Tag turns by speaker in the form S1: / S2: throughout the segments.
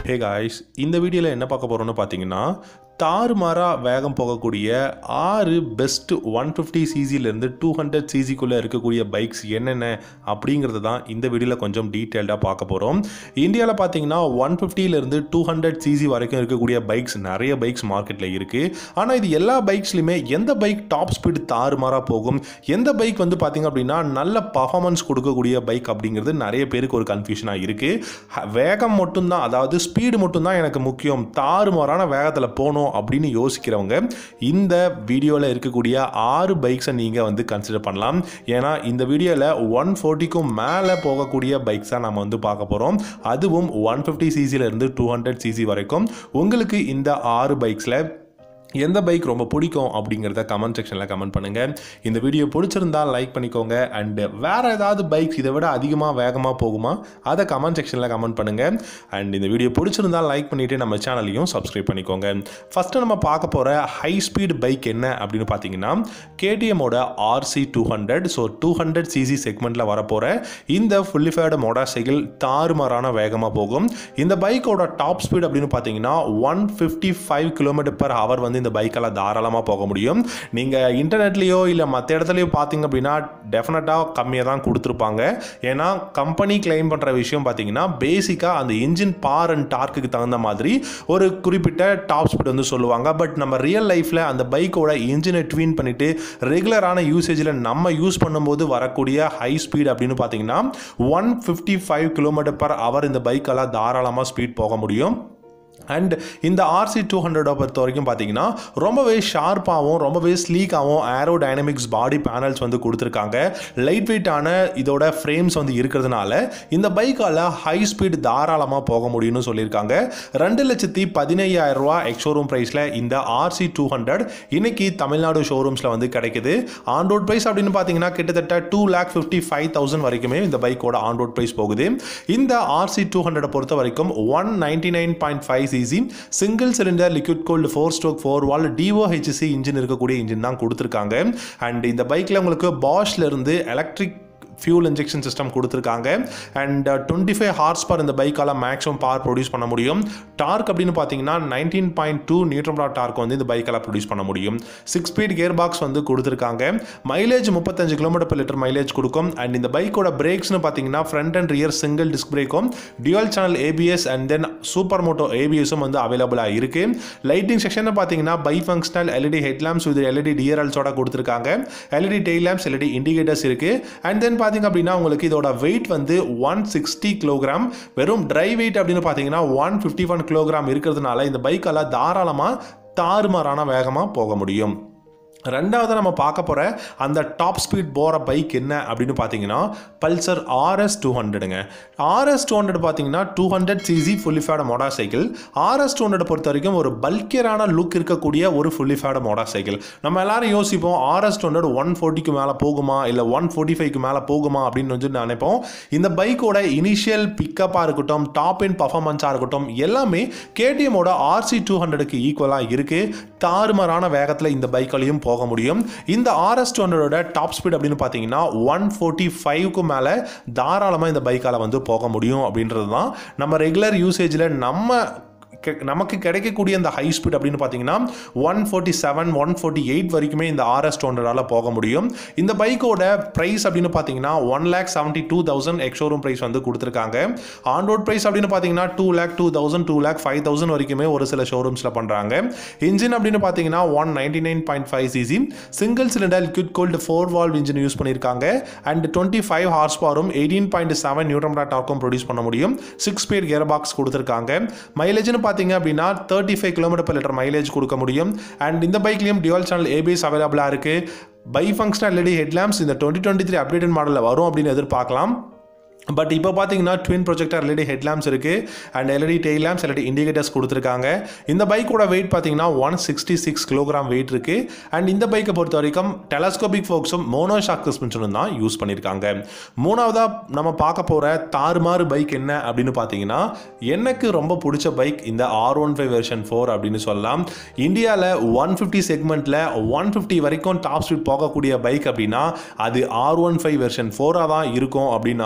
S1: hey guys இந்த வீடியோவில் என்ன பார்க்க போகிறோம்னு பார்த்தீங்கன்னா தாறுமாறாக வேகம் போகக்கூடிய ஆறு பெஸ்ட் ஒன் ஃபிஃப்டி சிசிலேருந்து டூ ஹண்ட்ரட் சிசிக்குள்ளே இருக்கக்கூடிய பைக்ஸ் என்னென்ன அப்படிங்கிறது தான் இந்த வீடியோவில் கொஞ்சம் டீட்டெயில்டாக பார்க்க போகிறோம் இந்தியாவில் பார்த்தீங்கன்னா ஒன் ஃபிஃப்டிலேருந்து டூ ஹண்ட்ரட் சிசி வரைக்கும் இருக்கக்கூடிய பைக்ஸ் நிறைய பைக்ஸ் மார்க்கெட்டில் இருக்குது ஆனால் இது எல்லா பைக்ஸ்லையுமே எந்த பைக் டாப் ஸ்பீடு தாறுமாறாக போகும் எந்த பைக் வந்து பார்த்தீங்க அப்படின்னா நல்ல பர்ஃபார்மன்ஸ் கொடுக்கக்கூடிய பைக் அப்படிங்கிறது நிறைய பேருக்கு ஒரு கன்ஃபியூஷனாக இருக்குது வேகம் மட்டும்தான் அதாவது ஸ்பீடு மட்டும்தான் எனக்கு முக்கியம் தாறுமாறான வேகத்தில் போகணும் அப்படின்னு யோசிக்கிறவங்க இந்த வீடியோவில் இருக்கக்கூடிய ஆறு பைக்ஸை நீங்கள் வந்து கன்சிடர் பண்ணலாம் ஏன்னா இந்த வீடியோவில் ஒன் ஃபோர்ட்டிக்கும் மேலே போகக்கூடிய பைக்ஸாக நம்ம வந்து பார்க்க போகிறோம் அதுவும் ஒன் ஃபிஃப்டி சிசிலேருந்து டூ ஹண்ட்ரட் சிசி வரைக்கும் உங்களுக்கு இந்த ஆறு பைக்ஸில் எந்த பைக் ரொம்ப பிடிக்கும் அப்படிங்கிறத கமெண்ட் செக்ஷனில் கமெண்ட் பண்ணுங்கள் இந்த வீடியோ பிடிச்சிருந்தா லைக் பண்ணிக்கோங்க அண்ட் வேறு ஏதாவது பைக்ஸ் இதை விட அதிகமாக வேகமாக போகுமா அதை கமெண்ட் செக்ஷனில் கமெண்ட் பண்ணுங்கள் அண்ட் இந்த வீடியோ பிடிச்சிருந்தா லைக் பண்ணிவிட்டு நம்ம சேனலையும் சப்ஸ்கிரைப் பண்ணிக்கோங்க ஃபஸ்ட்டு நம்ம பார்க்க போகிற ஹை ஸ்பீட் பைக் என்ன அப்படின்னு பார்த்தீங்கன்னா கேடிஎம்மோட RC two hundred so two hundred CC செக்மெண்ட்டில் வரப்போகிற இந்த ஃபுல்லிஃபைடு மோட்டார் சைக்கிள் தாறுமாறான வேகமாக போகும் இந்த பைக்கோட டாப் ஸ்பீட் அப்படின்னு பார்த்தீங்கன்னா one fifty five kilometre per hour வந்து இந்த பைக்கால் தாராளமாக போக முடியும் நீங்கள் இன்டர்நெட்லேயோ இல்லை மற்ற இடத்துலையோ பார்த்தீங்க அப்படின்னா டெஃபினட்டாக கம்மியாக தான் கொடுத்துருப்பாங்க ஏன்னா கம்பெனி கிளைம் பண்ணுற விஷயம் பார்த்தீங்கன்னா பேசிக்காக அந்த இன்ஜின் பார் அண்ட் டார்க்குக்கு தகுந்த மாதிரி ஒரு குறிப்பிட்ட டாப் ஸ்பீட் வந்து சொல்லுவாங்க பட் நம்ம ரியல் லைஃப்பில் அந்த பைக்கோட இன்ஜினை ட்வீன் பண்ணிவிட்டு ரெகுலரான யூசேஜில் நம்ம யூஸ் பண்ணும்போது வரக்கூடிய ஹை ஸ்பீட் அப்படின்னு பார்த்தீங்கன்னா one fifty five kilometre per hour இந்த பைக்கால் தாராளமாக ஸ்பீட் போக முடியும் அண்ட் இந்த ஆர்சி டூ ஹண்ட்ரடை பொறுத்த வரைக்கும் பார்த்தீங்கன்னா ரொம்பவே ஷார்ப்பாகவும் ரொம்பவே ஸ்லீக்காகவும் ஏரோ டைனமிக்ஸ் பாடி பேனல்ஸ் வந்து கொடுத்துருக்காங்க லைட் வெயிட்டான இதோட ஃப்ரேம்ஸ் வந்து இருக்கிறதுனால இந்த பைக்கால் ஹை ஸ்பீட் தாராளமாக போக முடியும்னு சொல்லியிருக்காங்க ரெண்டு லட்சத்தி பதினையாயிரம் ரூபா எக்ஷோரூம் ப்ரைஸில் இந்த ஆர்சி டூ ஹண்ட்ரட் இன்னைக்கு தமிழ்நாடு ஷோரூம்ஸில் வந்து கிடைக்குது ஆன் ரோட் ப்ரைஸ் அப்படின்னு பார்த்தீங்கன்னா கிட்டத்தட்ட two lakh fifty five thousand வரைக்குமே இந்த பைக்கோட ஆன் ரோட் ப்ரைஸ் போகுது இந்த ஆர்சி டூ ஹண்ட்ரடை பொறுத்த வரைக்கும் one ninety nine point five CC single cylinder liquid cooled four stroke four valve DOHC engine இருக்கக்கூடிய இன்ஜின் தான் கொடுத்துருக்காங்க அண்ட் இந்த பைக்கில் உங்களுக்கு பாஷ்ல இருந்து எலக்ட்ரிக் ஃபியூல் இன்ஜெக்ஷன் சிஸ்டம் கொடுத்துருக்காங்க and twenty five horse power இந்த பைக்கால் மேக்ஸிமம் பவர் ப்ரொடியூஸ் பண்ண முடியும் டார்க் அப்படின்னு பார்த்தீங்கன்னா நைன்டீன் பாயிண்ட் டூ நியூட்ரம்டா டார்க் வந்து இந்த பைக்கால் ப்ரொடியூஸ் பண்ண முடியும் சிக்ஸ் ஸ்பீட் கியர் பாக்ஸ் வந்து கொடுத்துருக்காங்க மைலேஜ் முப்பத்தஞ்சு கிலோமீட்டர் per லிட்டர் மைலேஜ் கொடுக்கும் அண்ட் இந்த பைக்கோட பிரேக்ஸ்னு பார்த்தீங்கன்னா front and rear single disc பிரேக்கும் dual channel ABS and then super moto ஏபிஎஸும் வந்து அவைலபிளாக இருக்கு லைட்டிங் செக்ஷன் பார்த்தீங்கன்னா bi functional LED head lamps with LED டிஆர்எல்ஸோட கொடுத்துருக்காங்க LED tail lamps LED indicators இருக்கு அண்ட் தென் பார்த்தீங்க அப்படின்னா உங்களுக்கு இதோட வெயிட் வந்து ஒன் சிக்ஸ்டி கிலோகிராம் வெறும் ட்ரை வெயிட் அப்படின்னு பார்த்தீங்கன்னா ஒன் ஃபிஃப்டி ஒன் கிலோகிராம் இருக்கிறதுனால இந்த பைக்கால் தாராளமாக தாறுமாறான வேகமாக போக முடியும் ரெண்டாவது நம்ம பார்க்க போகிற அந்த டாப் ஸ்பீட் போகிற பைக் என்ன அப்படின்னு பார்த்தீங்கன்னா பல்சர் ஆர்எஸ் டூ ஹண்ட்ரடுங்க ஆர்எஸ் டூ ஹண்ட்ரட் பார்த்தீங்கன்னா two hundred CC fully faired motorcycle RS two hundred பொறுத்த வரைக்கும் ஒரு பல்கியரான லுக் இருக்கக்கூடிய ஒரு ஃபுல்லிஃபேட மோட்டார் சைக்கிள் நம்ம எல்லாரும் யோசிப்போம் ஆர்எஸ் டூ ஹண்ட்ரட் ஒன் ஃபோர்ட்டிக்கு மேலே போகுமா இல்லை ஒன் ஃபோர்ட்டி ஃபைவ்க்கு மேலே போகுமா அப்படின்னு வந்து நினைப்போம் இந்த பைக்கோட இனிஷியல் பிக்கப்பாக இருக்கட்டும் டாப் இன் பர்ஃபார்மன்ஸாக இருக்கட்டும் எல்லாமே கேடிஎம்மோட ஆர்சி டூ ஹண்ட்ரடுக்கு ஈக்குவலாக இருக்குது தாறுமாறான வேகத்தில் இந்த பைக்காலையும் போக முடியும் இந்த ஆர்எஸ் டூ ஹண்ட்ரடோட டாப் ஸ்பீட் அப்படின்னு பார்த்தீங்கன்னா ஒன் ஃபோர்ட்டி ஃபைவ்க்கு மேலே தாராளமாக இந்த பைக்கால் வந்து போக முடியும் அப்படின்றது தான் நம்ம ரெகுலர் யூசேஜில் நம்ம கெ- நமக்கு கிடைக்கக்கூடிய இந்த ஹை ஸ்பீட் அப்படின்னு பார்த்தீங்கன்னா one forty seven one forty eight வரைக்குமே இந்த ஆர்எஸ் டூ ஹண்ட்ரடால் போக முடியும் இந்த பைக்கோட ப்ரைஸ் அப்படின்னு பார்த்தீங்கன்னா one lakh seventy two thousand ex showroom price வந்து கொடுத்துருக்காங்க ஆன் ரோட் ப்ரைஸ் அப்படின்னு பார்த்தீங்கன்னா two lakh two thousand two lakh five thousand வரைக்குமே ஒரு சில ஷோரூம்ஸில் பண்ணுறாங்க இன்ஜின் அப்படின்னு பார்த்தீங்கன்னா one ninety nine point five CC single cylinder liquid cooled four valve engine use பண்ணியிருக்காங்க அண்ட் டுவெண்ட்டி ஃபைவ் ஹார்ஸ் பவரும் எயிட்டீன் பாயிண்ட் செவன் நியூட்ரம்டா டார்க்கும் ப்ரொடியூஸ் பண்ண முடியும் சிக்ஸ் ஸ்பீட் கியர் பாக்ஸ் கொடுத்துருக்காங்க மைலேஜ்னு பார்த்தீங்க அப்படின்னா thirty five kilometre per litre mileage கொடுக்க முடியும் அண்ட் இந்த பைக்லையும் டியூவல் சேனல் ஏபிஎஸ் அவைலபிளாக இருக்குது பை ஃபங்க்ஷனல் எல்இடி ஹெட்லாம்ப்ஸ் இந்த டுவெண்ட்டி டுவெண்ட்டி த்ரீ அப்டேட்டட் மாடலில் வரும் அப்படின்னு எதிர்பார்க்கலாம் பட் இப்போ பார்த்தீங்கன்னா ட்வின் ப்ரொஜெக்டர் எல்இடி ஹெட்லாம்ப்ஸ் இருக்குது and LED tail lamps LED indicators கொடுத்துருக்காங்க இந்த பைக்கோட வெயிட் பார்த்தீங்கன்னா one sixty six kilogram weight இருக்குது அண்ட் இந்த பைக்கை பொறுத்த வரைக்கும் டெலஸ்கோபிக் ஃபோக்ஸும் மோனோ ஷாக் சஸ்பென்ஷனும் தான் யூஸ் பண்ணியிருக்காங்க மூணாவதாக நம்ம பார்க்க போகிற தாறுமாறு பைக் என்ன அப்படின்னு பார்த்தீங்கன்னா எனக்கு ரொம்ப பிடிச்ச பைக் இந்த R one five version four அப்படின்னு சொல்லலாம் இந்தியாவில் ஒன் ஃபிஃப்டி செக்மெண்ட்டில் ஒன் ஃபிஃப்டி வரைக்கும் டாப் ஸ்பீட் போகக்கூடிய பைக் அப்படின்னா அது ஆர் ஒன் ஃபைவ் வெர்ஷன் ஃபோராக தான் இருக்கும் அப்படின்னு நான் சொல்வேன்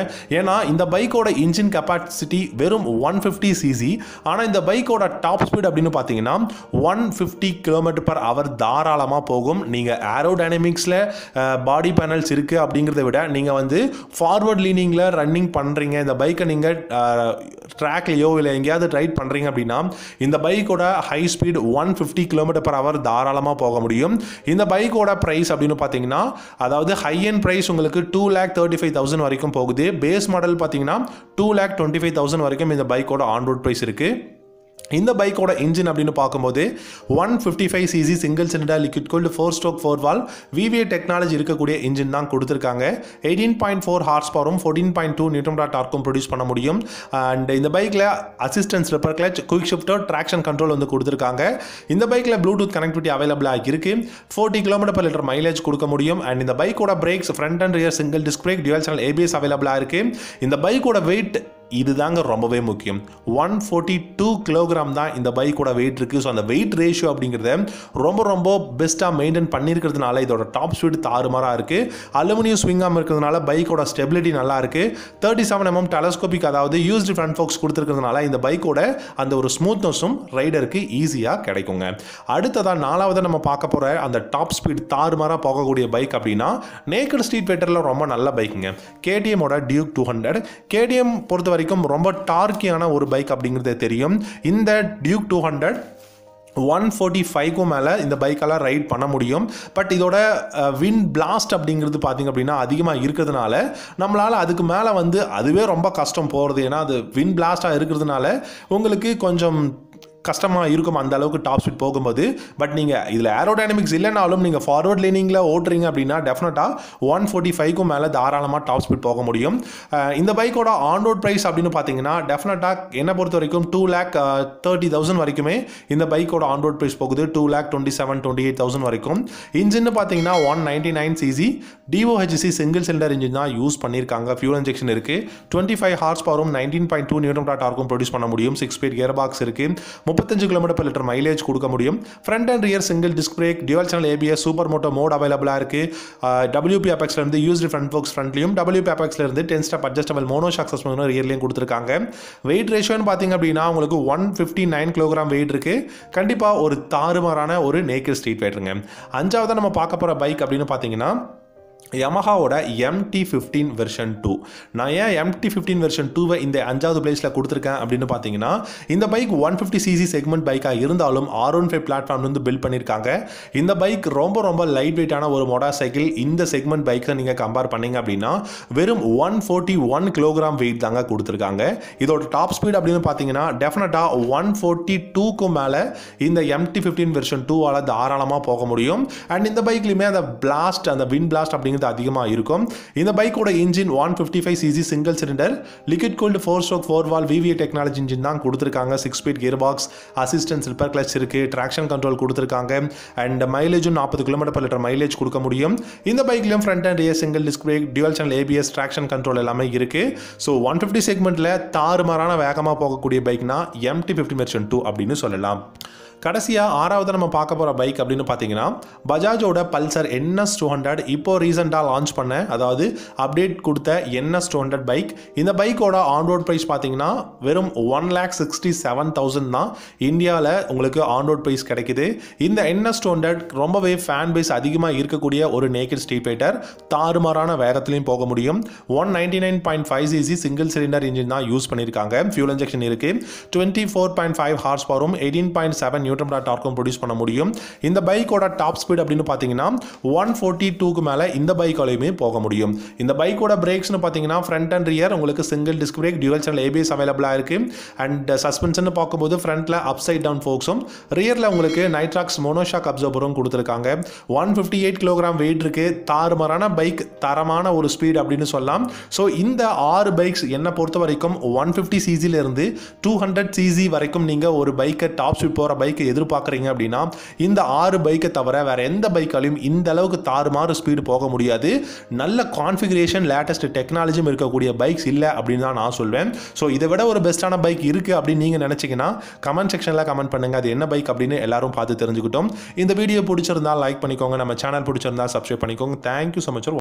S1: ஏன்னா இந்த பைக்கோட இன்ஜின் கெப்பாசிட்டி வெறும் ஒன் ஃபிஃப்டி சிசி ஆனால் இந்த பைக்கோட டாப் ஸ்பீட் அப்படின்னு பார்த்தீங்கன்னா one fifty kilometre per hour தாராளமாக போகும் நீங்கள் ஏரோ டைனமிக்ஸில் பாடி பேனல்ஸ் இருக்குது அப்படிங்கிறத விட நீங்கள் வந்து ஃபார்வர்ட் லீனிங்கில் ரன்னிங் பண்ணுறீங்க இந்த பைக்கை நீங்கள் ட்ராக்லேயோ இல்லை எங்கேயாவது ரைட் பண்ணுறீங்க அப்படின்னா இந்த பைக்கோட high speed one fifty kilometre per hour தாராளமாக போக முடியும் இந்த பைக்கோட ப்ரைஸ் அப்படின்னு பார்த்தீங்கன்னா அதாவது ஹை அண்ட் ப்ரைஸ் உங்களுக்கு two lakh thirty five thousand வரைக்கும் போகுது பேஸ் மாடல் பார்த்தீங்கன்னா two lakh twenty five thousand வரைக்கும் இந்த பைக்கோட ஆன் ரோட் ப்ரைஸ் இருக்குது இந்த பைக்கோட இன்ஜின் அப்படின்னு பார்க்கும்போது one fifty five CC single cylinder liquid cooled four stroke four valve VVA technology இருக்கக்கூடிய இன்ஜின் தான் கொடுத்துருக்காங்க எயிட்டீன் பாயிண்ட் ஃபோர் ஹார்ஸ் பவரும் ஃபோர்டீன் பாயிண்ட் டூ நியூட்ரம் டார்க்கும் ப்ரொடியூஸ் பண்ண முடியும் அண்ட் இந்த பைக்கில் assist and slipper clutch quick shifter traction control வந்து கொடுத்துருக்காங்க இந்த பைக்கில் ப்ளூடூத் கனெக்டிவிட்டி அவைலபிளாக இருக்குது forty kilometre per litre mileage கொடுக்க முடியும் அண்ட் இந்த பைக்கோட brakes front and rear single disc brake dual channel ABS அவைலபிளாக இருக்குது இந்த பைக்கோட வெயிட் இதுதாங்க ரொம்பவே முக்கியம் ஒன் ஃபோர்ட்டி டூ கிலோகிராம் தான் இந்த பைக்கோட வெயிட் இருக்குது ஸோ அந்த வெயிட் ரேஷியோ அப்படிங்கிறத ரொம்ப ரொம்ப பெஸ்ட்டாக மெயின்டைன் பண்ணியிருக்கிறதுனால இதோட டாப் ஸ்பீடு தாறுமாறாக இருக்குது அலுமினியம் ஸ்விங்காம் இருக்கிறதுனால பைக்கோட ஸ்டெபிலிட்டி நல்லா இருக்குது தேர்ட்டி செவன் எம்எம் டெலஸ்கோபிக் அதாவது யூஸ்டு ஃப்ரண்ட் ஃபோக்ஸ் கொடுத்துருக்கிறதுனால இந்த பைக்கோட அந்த ஒரு ஸ்மூத்னஸும் ரைடருக்கு ஈஸியாக கிடைக்குங்க அடுத்ததாக நாலாவது நம்ம பார்க்க போகிற அந்த டாப் ஸ்பீட் தாறுமாறாக போகக்கூடிய பைக் அப்படின்னா நேக்கட் ஸ்ட்ரீட் ஃபைட்டரில் ரொம்ப நல்ல பைக்குங்க கேடிஎம்மோட டியூக் டூ ஹண்ட்ரட் கேடிஎம் பொறுத்த வரைக்கும் ரொம்ப டார்க்கியான ஒரு பைக் அப்படிங்கிறது தெரியும் இந்த Duke two hundred one forty ஃபைவ்க்கும் மேலே இந்த பைக்கெல்லாம் ரைட் பண்ண முடியும் பட் இதோட வின் பிளாஸ்ட் அப்படிங்கிறது பார்த்திங்க அப்படின்னா அதிகமாக இருக்கிறதுனால நம்மளால் அதுக்கு மேலே வந்து அதுவே ரொம்ப கஷ்டம் போகிறது ஏன்னா அது வின் பிளாஸ்ட்டாக இருக்கிறதுனால உங்களுக்கு கொஞ்சம் கஷ்டமாக இருக்கும் அந்த அளவுக்கு டாப் ஸ்பீட் போகும்போது பட் நீங்கள் இதில் ஏரோடைனமிக்ஸ் இல்லைனாலும் நீங்கள் ஃபார்வர்ட் லைனிங்கில் ஓட்டுறீங்க அப்படின்னா டெஃபினட்டாக ஒன் ஃபோர்ட்டி ஃபைவ்க்கும் மேலே தாராளமாக டாப் ஸ்பீட் போக முடியும் அஹ் இந்த பைக்கோட ஆன் ரோட் ப்ரைஸ் அப்படின்னு பார்த்தீங்கன்னா டெஃபினட்டாக என்னை பொறுத்த வரைக்கும் டூ லேக் தேர்ட்டி தௌசண்ட் வரைக்குமே இந்த பைக்கோட ஆன் ரோட் ப்ரைஸ் போகுது two lakh twenty seven twenty eight thousand வரைக்கும் இன்ஜின் பார்த்தீங்கன்னா one ninety nine cc DOHC single cylinder engine தான் யூஸ் பண்ணியிருக்காங்க ஃபியூல் இன்ஜெக்ஷன் இருக்குது டுவெண்ட்டி ஃபைவ் ஹார்ஸ் பவரும் நைன்டீன் பாயிண்ட் டூ நியூட்ரம் டாட் ஆர்க்கும் ப்ரொடியூஸ் பண்ண முடியும் சிக்ஸ் ஸ்பீட் கியர் பாக்ஸ் இருக்குது முப்பத்தஞ்சு கிலோமீட்டர் per லிட்டர் மைலேஜ் கொடுக்க முடியும் front and rear single disc brake dual channel ABS super moto mode அவைலபிளாக இருக்குது டபிள்யூபி அபெக்ஸ்ல இருந்து யூஸ்டு ஃப்ரண்ட் ஃபோக்ஸ் ஃப்ரண்ட்லையும் டபிள்யூபி அபெக்ஸ்ல இருந்து ten step adjustable mono shock suspension ரியர்லையும் கொடுத்துருக்காங்க வெயிட் ரேஷியோன்னு பார்த்தீங்க அப்படின்னா உங்களுக்கு one fifty nine kilogram weight இருக்குது கண்டிப்பாக ஒரு தாறுமாறான ஒரு நேக்கர் ஸ்ட்ரீட் வெயிட்டுங்க அஞ்சாவது நம்ம பார்க்க போகிற பைக் அப்படின்னு பார்த்தீங்கன்னா யமஹாவோட எம்டி ஃபிஃப்டீன் வெர்ஷன் டூ நான் ஏன் எம்டி ஃபிஃப்டீன் வெர்ஷன் டூவை இந்த அஞ்சாவது பிளேஸில் கொடுத்துருக்கேன் அப்படின்னு பார்த்தீங்கன்னா இந்த bike one fifty cc segment பைக்காக இருந்தாலும் ஆர் ஒன் ஃபைவ் பிளாட்ஃபார்ம் வந்து பில்ட் பண்ணியிருக்காங்க இந்த பைக் ரொம்ப ரொம்ப லைட் வெயிட்டான ஒரு மோட்டார் சைக்கிள் இந்த செக்மெண்ட் பைக்கை நீங்கள் கம்பேர் பண்ணீங்க அப்படின்னா வெறும் one forty one kilogram weight தாங்க கொடுத்துருக்காங்க இதோட டாப் ஸ்பீட் அப்படின்னு பார்த்தீங்கன்னா டெஃபினட்டாக ஒன் ஃபோர்ட்டி டூக்கும் மேலே இந்த எம்டி ஃபிஃப்டீன் வெர்ஷன் டூவால் தாராளமாக போக முடியும் அண்ட் இந்த பைக்லையுமே அந்த பிளாஸ்ட் அந்த வின் பிளாஸ்ட் அப்படிங்கிறது அதிகமாக இருக்கும் இந்த பைக்கோட engine one fifty five CC single cylinder liquid cooled four stroke four valve VVA technology engine தான் கொடுத்துருக்காங்க six speed gear box assist and slipper clutch இருக்குது ட்ராக்ஷன் கண்ட்ரோல் கொடுத்துருக்காங்க அண்ட் மைலேஜும் நாற்பது கிலோமீட்டர் per லிட்டர் மைலேஜ் கொடுக்க முடியும் இந்த பைக்லையும் front and rear single disc brake dual channel ABS traction control எல்லாமே இருக்குது ஸோ ஒன் ஃபிஃப்டி செக்மெண்ட்டில் தாறுமாறான வேகமாக போகக்கூடிய பைக்னா எம்டி ஃபிஃப்டி மெர்ஷன் டூ அப்படின்னு சொல்லலாம் கடைசியாக ஆறாவது நம்ம பார்க்க போகிற பைக் அப்படின்னு பார்த்தீங்கன்னா பஜாஜோட பல்சர் என்எஸ் டூ ஹண்ட்ரட் இப்போ ரீசெண்டாக லான்ச் பண்ண அதாவது அப்டேட் கொடுத்த என்எஸ் டூ ஹண்ட்ரட் பைக் இந்த பைக்கோட ஆன் ரோட் ப்ரைஸ் பார்த்தீங்கன்னா வெறும் one lakh sixty seven thousand தான் இந்தியாவில் உங்களுக்கு ஆன் ரோட் ப்ரைஸ் கிடைக்குது இந்த என்எஸ் டூ ஹண்ட்ரட் ரொம்பவே ஃபேன் பேஸ் அதிகமாக இருக்கக்கூடிய ஒரு நேக்கட் ஸ்ட்ரீட் ஃபைட்டர் தாறுமாறான வேகத்திலையும் போக முடியும் one ninety nine point five CC single cylinder engine தான் யூஸ் பண்ணியிருக்காங்க ஃபியூல் இன்ஜெக்ஷன் இருக்குது twenty four point five horse பவரும் எயிட்டீன் பாயிண்ட் செவன் நியூட்ரம் டாட் டார்க்கும் ப்ரொடியூஸ் பண்ண முடியும் இந்த பைக்கோட டாப் ஸ்பீட் அப்படின்னு பார்த்தீங்கன்னா ஒன் ஃபோர்ட்டி டூக்கு மேலே இந்த பைக்காலையுமே போக முடியும் இந்த பைக்கோட பிரேக்ஸ்னு பார்த்தீங்கன்னா ஃப்ரண்ட் அண்ட் ரியர் உங்களுக்கு single disc brake dual channel ABS அவைலபிளாக இருக்குது அண்ட் சஸ்பென்ஷன் பார்க்கும்போது ஃப்ரண்ட்டில் அப் சைட் டவுன் ஃபோக்ஸும் ரியரில் உங்களுக்கு நைட்ராக்ஸ் மோனோஷாக் அப்சர்வரும் கொடுத்துருக்காங்க one fifty eight kilogram weight இருக்குது தாறுமாறான பைக் தரமான ஒரு ஸ்பீட் அப்படின்னு சொல்லலாம் ஸோ இந்த ஆறு பைக்ஸ் என்னை பொறுத்த வரைக்கும் ஒன் ஃபிஃப்டி சிசிலேருந்து டூ ஹண்ட்ரட் சிசி வரைக்கும் நீங்கள் ஒரு பைக்கை டாப் ஸ்பீட் போகிற பைக்கை எதிர்பார்க்குறீங்க அப்படின்னா இந்த ஆறு பைக்கை தவிர வேற எந்த பைக்காலையும் இந்த அளவுக்கு தாறுமாறு ஸ்பீடு போக முடியாது நல்ல கான்ஃபிகரேஷன் லேட்டஸ்ட் டெக்னாலஜியும் இருக்கக்கூடிய பைக்ஸ் இல்லை அப்படின்னு தான் நான் சொல்வேன் ஸோ இதை விட ஒரு பெஸ்ட்டான பைக் இருக்குது அப்படின்னு நீங்கள் நினச்சிங்கன்னா கமெண்ட் செக்ஷனில் கமெண்ட் பண்ணுங்கள் அது என்ன பைக் அப்படின்னு எல்லாரும் பார்த்து தெரிஞ்சுக்கிட்டோம் இந்த வீடியோ பிடிச்சிருந்தா லைக் பண்ணிக்கோங்க நம்ம சேனல் பிடிச்சிருந்தா சப்ஸ்கிரைப் பண்ணிக்கோங்க தேங்க்யூ ஸோ மச்